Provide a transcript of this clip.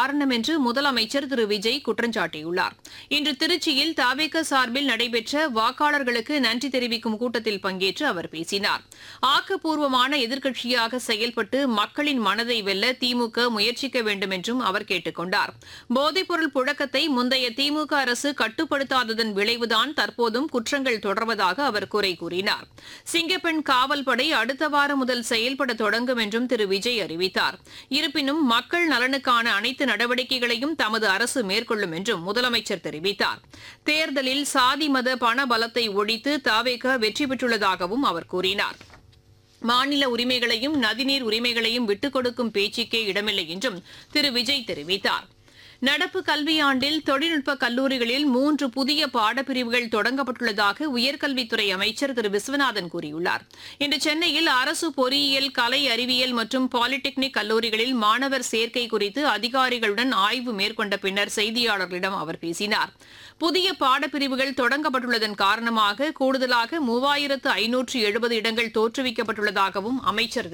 காரணம் என்று முதலமைச்சர் திரு விஜய் குற்றம் சாட்டியுள்ளார் இன்று திருச்சியில் தாவேக சார்பில் நடைபெற்ற வாக்காளர்களுக்கு நன்றி தெரிவிக்கும் கூட்டத்தில் பங்கேற்று அவர் பேசினார் ஆக்கப்பூர்வமான எதிர்க்கட்சியாக செயல்பட்டு மக்களின் மனதை வெல்ல திமுக முயற்சிக்க வேண்டும் என்றும் அவர் கேட்டுக் கொண்டார் போதைப்பொருள் புழக்கத்தை முந்தைய திமுக அரசு கட்டுப்படுத்தாததன் விளைவுதான் தற்போதும் குற்றங்கள் தொடர்வதாக அவர் குறை கூறினார் சிங்கப்பெண் காவல் படை அடுத்த வாரம் முதல் செயல்பட தொடங்கும் என்றும் திரு விஜய் அறிவித்தார் இருப்பினும் மக்கள் நலனுக்கான அனைத்து நடவடிக்கைகளையும் தமது அரசு மேற்கொள்ளும் என்றும் முதலமைச்சர் தெரிவித்தார் தேர்தலில் சாதி மத பண பலத்தை ஒழித்து தாவேக வெற்றி பெற்றுள்ளதாகவும் அவர் கூறினார் மாநில உரிமைகளையும் நதிநீர் உரிமைகளையும் விட்டுக் கொடுக்கும் பேச்சுக்கே இடமில்லை என்றும் திரு விஜய் தெரிவித்தார் நடப்பு கல்வியாண்டில் தொழில்நுட்ப கல்லூரிகளில் மூன்று புதிய பாடப்பிரிவுகள் தொடங்கப்பட்டுள்ளதாக உயர்கல்வித்துறை அமைச்சர் திரு விஸ்வநாதன் கூறியுள்ளார் இன்று சென்னையில் அரசு பொறியியல் கலை அறிவியல் மற்றும் பாலிடெக்னிக் கல்லூரிகளில் மாணவர் சேர்க்கை குறித்து அதிகாரிகளுடன் ஆய்வு மேற்கொண்ட பின்னர் செய்தியாளர்களிடம் அவர் பேசினார் புதிய பாடப்பிரிவுகள் தொடங்கப்பட்டுள்ளதன் காரணமாக கூடுதலாக மூவாயிரத்து ஐநூற்று எழுபது இடங்கள் தோற்றுவிக்கப்பட்டுள்ளதாகவும் அமைச்சர்